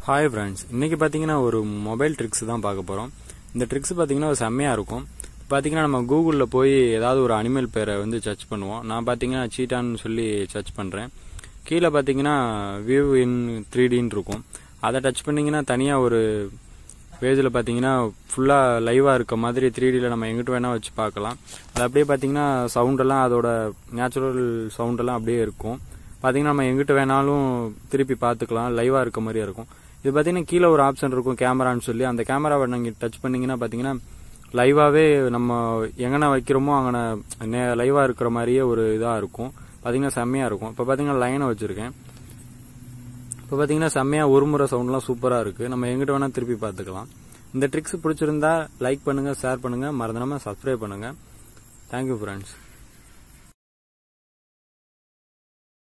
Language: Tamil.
ஹாய் ஃப்ரெண்ட்ஸ் இன்னைக்கு பார்த்தீங்கன்னா ஒரு மொபைல் ட்ரிக்ஸ் தான் பார்க்க போகிறோம் இந்த ட்ரிக்ஸ் பார்த்தீங்கன்னா ஒரு செம்மையாக இருக்கும் பார்த்தீங்கன்னா நம்ம கூகுளில் போய் ஏதாவது ஒரு அனிமல் பேரை வந்து சர்ச் பண்ணுவோம் நான் பார்த்தீங்கன்னா சீட்டான்னு சொல்லி சர்ச் பண்ணுறேன் கீழே பார்த்தீங்கன்னா வியூ இன் த்ரீ டின்னு இருக்கும் அதை டச் பண்ணிங்கன்னா தனியாக ஒரு பேஜில் பார்த்தீங்கன்னா ஃபுல்லாக லைவாக இருக்க மாதிரி த்ரீ டியில் நம்ம எங்கிட்ட வேணால் வச்சு பார்க்கலாம் அது அப்படியே பார்த்தீங்கன்னா சவுண்டெல்லாம் அதோட நேச்சுரல் சவுண்டெல்லாம் அப்படியே இருக்கும் பார்த்தீங்கன்னா நம்ம எங்கிட்ட வேணாலும் திருப்பி பார்த்துக்கலாம் லைவாக இருக்க மாதிரியே இருக்கும் இது பார்த்தீங்கன்னா கீழே ஒரு ஆப்ஷன் இருக்கும் கேமரான்னு சொல்லி அந்த கேமராவை நீங்கள் டச் பண்ணீங்கன்னா பார்த்தீங்கன்னா லைவாகவே நம்ம எங்கன வைக்கிறோமோ அங்கே லைவாக இருக்கிற மாதிரியே ஒரு இதாக இருக்கும் பார்த்தீங்கன்னா செம்மையாக இருக்கும் இப்போ பார்த்தீங்கன்னா லைனை வச்சுருக்கேன் இப்போ பார்த்தீங்கன்னா செம்மையாக ஒரு முறை சவுண்ட்லாம் சூப்பராக இருக்குது நம்ம எங்கிட்ட வேணால் திருப்பி பார்த்துக்கலாம் இந்த ட்ரிக்ஸ் பிடிச்சிருந்தா லைக் பண்ணுங்கள் ஷேர் பண்ணுங்கள் மறந்துடாமல் சப்ஸ்கிரைப் பண்ணுங்கள் தேங்க்யூ ஃப்ரெண்ட்ஸ்